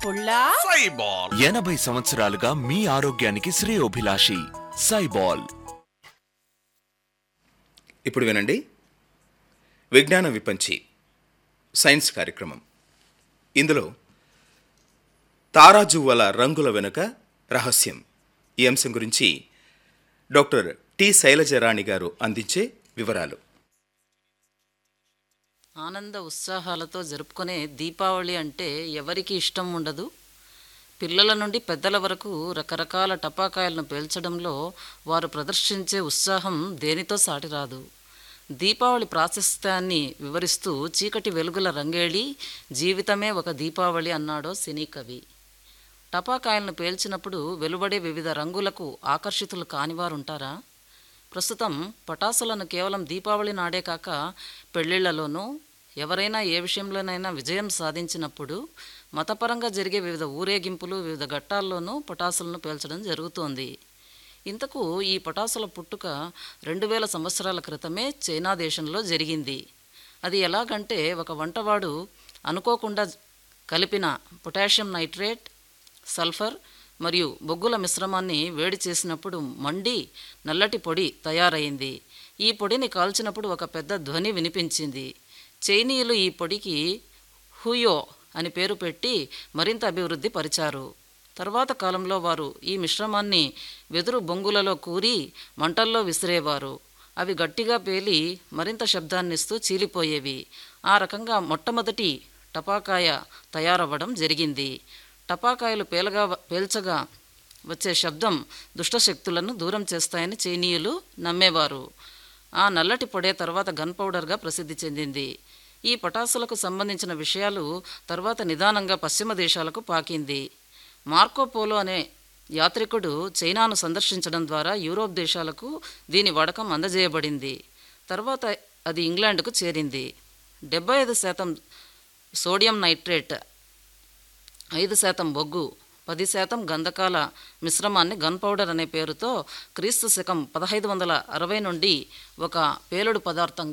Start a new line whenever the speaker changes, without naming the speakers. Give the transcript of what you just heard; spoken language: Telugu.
పుల్లా
సైబాల్
ఎనభై సంవత్సరాలుగా మీ ఆరోగ్యానికి శ్రేయోభిలాషి సైబాల్
ఇప్పుడు వినండి విజ్ఞాన విపంచి సైన్స్ కార్యక్రమం ఇందులో తారాజువ్వల రంగుల వెనుక రహస్యం ఈ అంశం గురించి డాక్టర్ టి శైలజరాణి గారు అందించే వివరాలు
ఆనంద ఉత్సాహాలతో జరుపుకునే దీపావళి అంటే ఎవరికి ఇష్టం ఉండదు పిల్లల నుండి పెద్దల వరకు రకరకాల టపాకాయలను పేల్చడంలో వారు ప్రదర్శించే ఉత్సాహం దేనితో సాటిరాదు దీపావళి ప్రాశస్త్యాన్ని వివరిస్తూ చీకటి వెలుగుల రంగేళి జీవితమే ఒక దీపావళి అన్నాడో సినీ కవి టపాకాయలను పేల్చినప్పుడు వెలువడే వివిధ రంగులకు ఆకర్షితులు కానివారుంటారా ప్రస్తుతం పటాసులను కేవలం దీపావళి నాడే కాక పెళ్ళిళ్లలోనూ ఎవరైనా ఏ విషయంలోనైనా విజయం సాధించినప్పుడు మతపరంగా జరిగే వివిధ ఊరేగింపులు వివిధ ఘట్టాల్లోనూ పటాసులను పేల్చడం జరుగుతోంది ఇంతకు ఈ పటాసుల పుట్టుక రెండు వేల సంవత్సరాల క్రితమే చైనా దేశంలో జరిగింది అది ఎలాగంటే ఒక వంటవాడు అనుకోకుండా కలిపిన పొటాషియం నైట్రేట్ సల్ఫర్ మరియు బొగ్గుల మిశ్రమాన్ని వేడి చేసినప్పుడు మండి నల్లటి పొడి తయారైంది ఈ పొడిని కాల్చినప్పుడు ఒక పెద్ద ధ్వని వినిపించింది చైనీయులు ఈ పొడికి హుయో అని పేరు పెట్టి మరింత అభివృద్ధి పరిచారు తర్వాత కాలంలో వారు ఈ మిశ్రమాన్ని వెదురు బొంగులలో కూరి మంటల్లో విసిరేవారు అవి గట్టిగా పేలి మరింత శబ్దాన్నిస్తూ చీలిపోయేవి ఆ రకంగా మొట్టమొదటి టపాకాయ తయారవ్వడం జరిగింది టపాకాయలు పేలగా పేల్చగా వచ్చే శబ్దం దుష్టశక్తులను దూరం చేస్తాయని చైనీయులు నమ్మేవారు ఆ నల్లటి పొడే తర్వాత గన్ పౌడర్గా ప్రసిద్ధి చెందింది ఈ పటాసులకు సంబంధించిన విషయాలు తర్వాత నిదానంగా పశ్చిమ దేశాలకు పాకింది మార్కో పోలో అనే యాత్రికుడు చైనాను సందర్శించడం ద్వారా యూరోప్ దేశాలకు దీని వాడకం అందజేయబడింది తర్వాత అది ఇంగ్లాండ్కు చేరింది డెబ్బై ఐదు శాతం సోడియం నైట్రేట్ ఐదు శాతం బొగ్గు పది శాతం గంధకాల మిశ్రమాన్ని గన్ పౌడర్ అనే పేరుతో క్రీస్తు శకం పదహైదు వందల అరవై నుండి ఒక పేలుడు పదార్థంగా